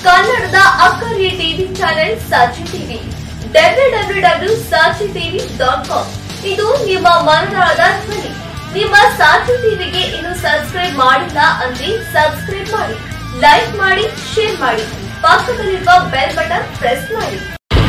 ಕನ್ನಡದ ಅಕ್ಕರೆ TV channel Sakshi TV W W W Sakshi TV dot com ಇದು ನಿಮ್ಮ ಮನದಾಳದ ಧ್ವನಿ ನಿಮ್ಮ ಸಾಕ್ಷಿ ಟಿವಿಗೆ ಇನ್ನು ಸಬ್ಸ್ಕ್ರೈಬ್ ಮಾಡಿಲ್ಲ ಅಂದ್ರೆ ಸಬ್ಸ್ಕ್ರೈಬ್ ಮಾಡಿ ಲೈಕ್ ಮಾಡಿ ಶೇರ್ ಮಾಡಿ ಪಕ್ಕದಲ್ಲಿರುವ ಬೆಲ್ ಬಟನ್ ಪ್ರೆಸ್ ಮಾಡಿ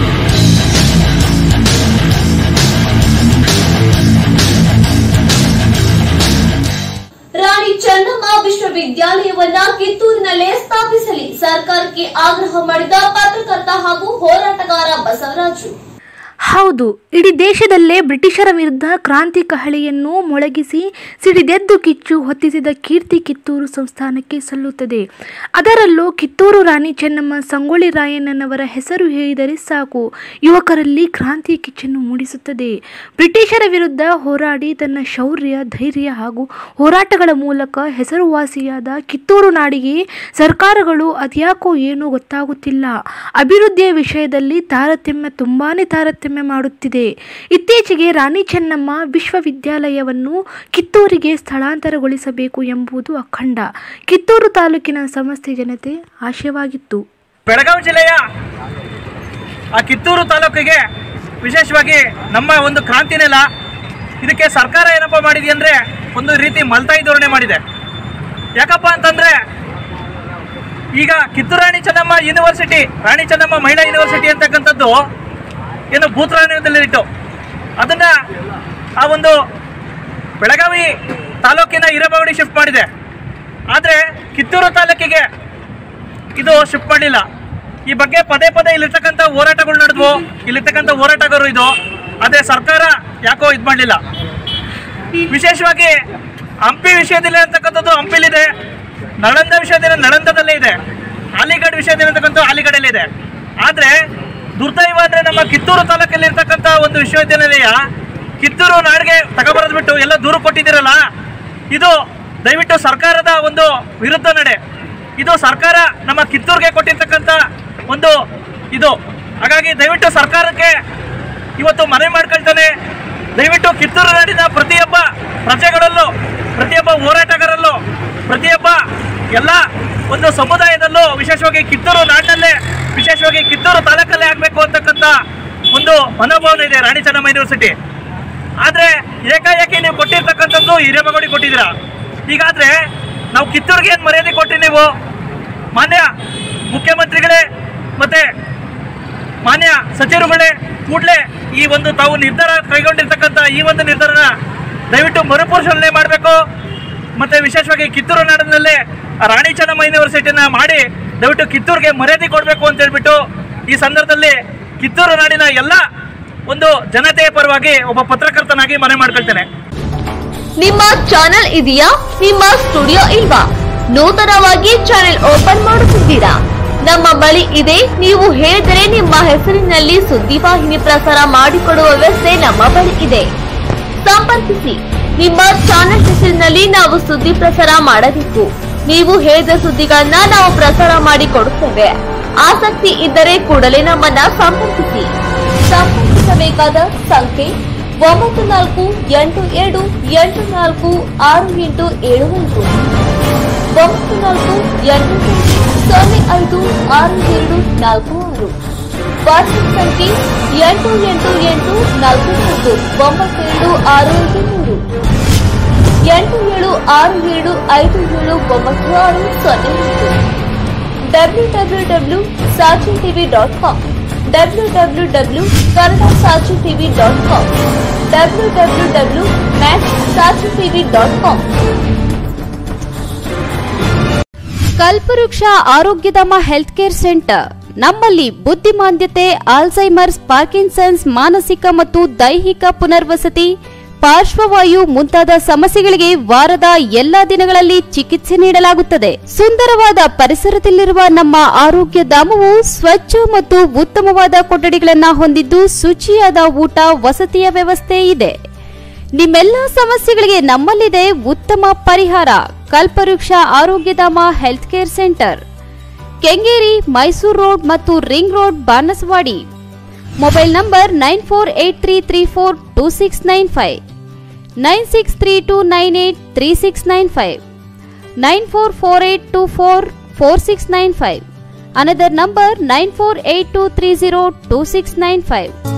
ರಾಣಿ ಚೆನ್ನಮ್ಮ ವಿಶ್ವವಿದ್ಯಾಲಯವನ್ನ ಕಿತ್ತೂರಿನಲ್ಲೇ ಸ್ಥಾಪಿಸಲಿ ಸರ್ಕಾರಕ್ಕೆ ಆಗ್ರಹ ಮಾಡಿದ ಪತ್ರಕರ್ತ ಹಾಗೂ ಹೋರಾಟಗಾರ ಬಸವರಾಜು ಹೌದು ಇಡೀ ದೇಶದಲ್ಲೇ ಬ್ರಿಟಿಷರ ವಿರುದ್ಧ ಕ್ರಾಂತಿ ಕಹಳೆಯನ್ನು ಮೊಳಗಿಸಿ ಸಿಡಿದೆದ್ದು ಕಿಚ್ಚು ಹೊತ್ತಿಸಿದ ಕೀರ್ತಿ ಕಿತ್ತೂರು ಸಂಸ್ಥಾನಕ್ಕೆ ಸಲ್ಲುತ್ತದೆ ಅದರಲ್ಲೂ ಕಿತ್ತೂರು ರಾಣಿ ಚೆನ್ನಮ್ಮ ಸಂಗೊಳ್ಳಿ ರಾಯಣ್ಣನವರ ಹೆಸರು ಹೇಳಿದರೆ ಸಾಕು ಯುವಕರಲ್ಲಿ ಕ್ರಾಂತಿ ಕಿಚ್ಚನ್ನು ಮೂಡಿಸುತ್ತದೆ ಬ್ರಿಟಿಷರ ವಿರುದ್ಧ ಹೋರಾಡಿ ತನ್ನ ಶೌರ್ಯ ಧೈರ್ಯ ಹಾಗೂ ಹೋರಾಟಗಳ ಮೂಲಕ ಹೆಸರುವಾಸಿಯಾದ ಕಿತ್ತೂರು ನಾಡಿಗೆ ಸರ್ಕಾರಗಳು ಅದ್ಯಾಕೋ ಏನೂ ಗೊತ್ತಾಗುತ್ತಿಲ್ಲ ಅಭಿವೃದ್ಧಿಯ ವಿಷಯದಲ್ಲಿ ತಾರತಮ್ಯ ತುಂಬಾನೇ ತಾರತಮ್ಯ ಮಾಡುತ್ತಿದೆ ಇತ್ತೀಚೆಗೆ ರಾಣಿ ಚೆನ್ನಮ್ಮ ವಿಶ್ವವಿದ್ಯಾಲಯವನ್ನು ಕಿತ್ತೂರಿಗೆ ಸ್ಥಳಾಂತರಗೊಳಿಸಬೇಕು ಎಂಬುದು ಅಖಂಡ ಕಿತ್ತೂರು ತಾಲೂಕಿನ ಸಮಸ್ತ ಜನತೆ ಆಶಯವಾಗಿತ್ತು ಬೆಳಗಾವಿ ಜಿಲ್ಲೆಯ ಆ ಕಿತ್ತೂರು ತಾಲೂಕಿಗೆ ವಿಶೇಷವಾಗಿ ನಮ್ಮ ಒಂದು ಕ್ರಾಂತಿ ನೆಲ ಇದಕ್ಕೆ ಸರ್ಕಾರ ಏನಪ್ಪ ಮಾಡಿದೆ ಅಂದರೆ ಒಂದು ರೀತಿ ಮಲ್ತಾಯಿ ಧೋರಣೆ ಮಾಡಿದೆ ಯಾಕಪ್ಪ ಅಂತಂದರೆ ಈಗ ಕಿತ್ತೂರು ರಾಣಿ ಚೆನ್ನಮ್ಮ ಯೂನಿವರ್ಸಿಟಿ ರಾಣಿ ಚೆನ್ನಮ್ಮ ಮಹಿಳಾ ಯೂನಿವರ್ಸಿಟಿ ಅಂತಕ್ಕಂಥದ್ದು ಏನು ಭೂತರಾಣ್ಯದಲ್ಲಿತ್ತು ಅದನ್ನು ಆ ಒಂದು ಬೆಳಗಾವಿ ತಾಲೂಕಿನ ಹಿರೇಬಗಡಿ ಶಿಫ್ಟ್ ಮಾಡಿದೆ ಆದರೆ ಕಿತ್ತೂರು ತಾಲೂಕಿಗೆ ಇದು ಶಿಫ್ಟ್ ಮಾಡಲಿಲ್ಲ ಈ ಬಗ್ಗೆ ಪದೇ ಪದೇ ಇಲ್ಲಿರ್ತಕ್ಕಂಥ ಹೋರಾಟಗಳು ನಡೆದ್ವು ಇಲ್ಲಿರ್ತಕ್ಕಂಥ ಹೋರಾಟಗಾರರು ಇದು ಆದರೆ ಸರ್ಕಾರ ಯಾಕೋ ಇದು ಮಾಡಲಿಲ್ಲ ವಿಶೇಷವಾಗಿ ಹಂಪಿ ವಿಷಯದಲ್ಲಿ ಅಂತಕ್ಕಂಥದ್ದು ಹಂಪಿಲಿದೆ ನಳಂದ ವಿಷಯದಲ್ಲಿ ನಳಂದದಲ್ಲೇ ಇದೆ ಅಲಿಗಢ ವಿಷಯದಲ್ಲಿ ಅಂತಕ್ಕಂಥ ಅಲಿಗಢಲ್ಲಿ ಇದೆ ಆದರೆ ದುರ್ದೈವ ಅಂದರೆ ನಮ್ಮ ಕಿತ್ತೂರು ತಾಲೂಕಲ್ಲಿ ಇರ್ತಕ್ಕಂಥ ಒಂದು ವಿಶ್ವವಿದ್ಯಾನಿಲಯ ಕಿತ್ತೂರು ನಾಡಿಗೆ ತಗೊಬರೋದು ಬಿಟ್ಟು ಎಲ್ಲ ದೂರ ಕೊಟ್ಟಿದ್ದೀರಲ್ಲ ಇದು ದಯವಿಟ್ಟು ಸರ್ಕಾರದ ಒಂದು ವಿರುದ್ಧ ನಡೆ ಇದು ಸರ್ಕಾರ ನಮ್ಮ ಕಿತ್ತೂರಿಗೆ ಕೊಟ್ಟಿರ್ತಕ್ಕಂಥ ಒಂದು ಇದು ಹಾಗಾಗಿ ದಯವಿಟ್ಟು ಸರ್ಕಾರಕ್ಕೆ ಇವತ್ತು ಮನವಿ ಮಾಡ್ಕೊಳ್ತಾನೆ ದಯವಿಟ್ಟು ಕಿತ್ತೂರು ನಾಡಿನ ಪ್ರತಿಯೊಬ್ಬ ಪ್ರಜೆಗಳಲ್ಲೂ ಪ್ರತಿಯೊಬ್ಬ ಹೋರಾಟಗಾರರಲ್ಲೂ ಪ್ರತಿಯೊಬ್ಬ ಎಲ್ಲ ಒಂದು ಸಮುದಾಯದಲ್ಲೂ ವಿಶೇಷವಾಗಿ ಕಿತ್ತೂರು ನಾಡಿನಲ್ಲೇ ವಿಶೇಷವಾಗಿ ಕಿತ್ತೂರು ತಾಲೂಕಲ್ಲೇ ಆಗಬೇಕು ಅಂತಕ್ಕಂಥ ಒಂದು ಮನೋಭಾವನೆ ಇದೆ ರಾಣಿ ಚೆನ್ನಮ್ಮ ಯೂನಿವರ್ಸಿಟಿ ಆದರೆ ಏಕಾಏಕಿ ನೀವು ಕೊಟ್ಟಿರ್ತಕ್ಕಂಥದ್ದು ಹಿರೇಮಗೌಡಿ ಕೊಟ್ಟಿದ್ದೀರಾ ಹೀಗಾದ್ರೆ ನಾವು ಕಿತ್ತೂರಿಗೆ ಏನು ಮರ್ಯಾದೆ ಕೊಟ್ರಿ ನೀವು ಮಾನ್ಯ ಮುಖ್ಯಮಂತ್ರಿಗಳೇ ಮತ್ತೆ ಮಾನ್ಯ ಸಚಿವರುಗಳೇ ಕೂಡಲೇ ಈ ಒಂದು ತಾವು ನಿರ್ಧಾರ ಕೈಗೊಂಡಿರ್ತಕ್ಕಂಥ ಈ ಒಂದು ನಿರ್ಧಾರನ ದಯವಿಟ್ಟು ಮರುಪರಿಶೀಲನೆ ಮಾಡಬೇಕು ಮತ್ತೆ ವಿಶೇಷವಾಗಿ ಕಿತ್ತೂರು ನಾಡಿನಲ್ಲೇ ಆ ರಾಣಿ ಚೆನ್ನಮ್ಮ ಯೂನಿವರ್ಸಿಟಿನ ಮಾಡಿ ದಯವಿಟ್ಟು ಕಿತ್ತೂರಿಗೆ ಮರ್ಯಾದೆ ಕೊಡಬೇಕು ಅಂತ ಹೇಳ್ಬಿಟ್ಟು ಈ ಸಂದರ್ಭದಲ್ಲಿ ಕಿತ್ತೂರು ನಾಡಿನ ಎಲ್ಲ ಒಂದು ಜನತೆಯ ಪರವಾಗಿ ಒಬ್ಬ ಪತ್ರಕರ್ತನಾಗಿ ಮನವಿ ಮಾಡ್ಕೊಳ್ತೇನೆ ನಿಮ್ಮ ಚಾನೆಲ್ ಇದೆಯಾ ನಿಮ್ಮ ಸ್ಟುಡಿಯೋ ಇಲ್ವಾ ನೂತನವಾಗಿ ಚಾನೆಲ್ ಓಪನ್ ಮಾಡುತ್ತಿದ್ದೀರಾ ನಮ್ಮ ಬಳಿ ಇದೆ ನೀವು ಹೇಳಿದರೆ ನಿಮ್ಮ ಹೆಸರಿನಲ್ಲಿ ಸುದ್ದಿವಾಹಿನಿ ಪ್ರಸಾರ ಮಾಡಿಕೊಡುವ ವ್ಯವಸ್ಥೆ ನಮ್ಮ ಬಳಿ ಇದೆ ಸಂಪರ್ಕಿಸಿ ನಿಮ್ಮ ಚಾನೆಲ್ ಹೆಸರಿನಲ್ಲಿ ನಾವು ಸುದ್ದಿ ಪ್ರಸಾರ ಮಾಡಬೇಕು ನೀವು ಹೇಳಿದ ಸುದ್ದಿಗಳನ್ನ ನಾವು ಪ್ರಸಾರ ಮಾಡಿ ಕೊಡುತ್ತೇವೆ ಆಸಕ್ತಿ ಇದ್ದರೆ ಕೂಡಲೇ ನಮ್ಮನ್ನ ಸಂಪರ್ಕಿಸಿ ಸಂಪರ್ಕಿಸಬೇಕಾದ ಸಂಖ್ಯೆ ಒಂಬತ್ತು ನಾಲ್ಕು ಎಂಟು ಎರಡು ಎಂಟು ನಾಲ್ಕು ಆರು ಎಂಟು ಏಳು ಐದು ಒಂಬತ್ತು ನಾಲ್ಕು ಎಂಟು ಸೊನ್ನೆ ಸೊನ್ನೆ ಐದು ಆರು ಎರಡು ನಾಲ್ಕು ಆರು ವಾಟ್ಸ್ಆಪ್ ಸಂಖ್ಯೆ ಎಂಟು ಎಂಟು ಎಂಟು ನಾಲ್ಕು ನಾಲ್ಕು ಒಂಬತ್ತೆರಡು ಆರು ಐದು ಮೂರು ಎಂಟು ಏಳು ಆರು ಏಳು ಐದು ಏಳು ಒಂಬತ್ತು ಆರು ಸೊನ್ನೆ ಎಂಟು W W W Sachi TV dot com W W W Kannada Sachi TV dot com W W W max Sachi TV dot com Kalpavriksha Arogyadhama health care centre ನಮ್ಮಲ್ಲಿ ಬುದ್ಧಿಮಾಂದ್ಯತೆ ಆಲ್ಝೈಮರ್ಸ್ ಪಾರ್ಕಿನ್ಸನ್ಸ್ ಮಾನಸಿಕ ಮತ್ತು ದೈಹಿಕ ಪುನರ್ವಸತಿ ಪಾರ್ಶ್ವವಾಯು ಮುಂತಾದ ಸಮಸ್ಯೆಗಳಿಗೆ ವಾರದ ಎಲ್ಲಾ ದಿನಗಳಲ್ಲಿ ಚಿಕಿತ್ಸೆ ನೀಡಲಾಗುತ್ತದೆ ಸುಂದರವಾದ ಪರಿಸರದಲ್ಲಿರುವ ನಮ್ಮ ಆರೋಗ್ಯ ಧಾಮವು ಸ್ವಚ್ಛ ಮತ್ತು ಉತ್ತಮವಾದ ಕೊಠಡಿಗಳನ್ನು ಹೊಂದಿದ್ದು ಶುಚಿಯಾದ ಊಟ ವಸತಿಯ ವ್ಯವಸ್ಥೆ ಇದೆ ನಿಮ್ಮೆಲ್ಲ ಸಮಸ್ಯೆಗಳಿಗೆ ನಮ್ಮಲ್ಲಿದೆ ಉತ್ತಮ ಪರಿಹಾರ Kalpavriksha Arogyadhama health care centre Kengeri Mysuru road ಮತ್ತು ring road Banaswadi mobile number nine four eight three three four two six nine five nine six three two nine eight three six nine five nine four four eight two four four six nine five another number nine four eight two three zero two six nine five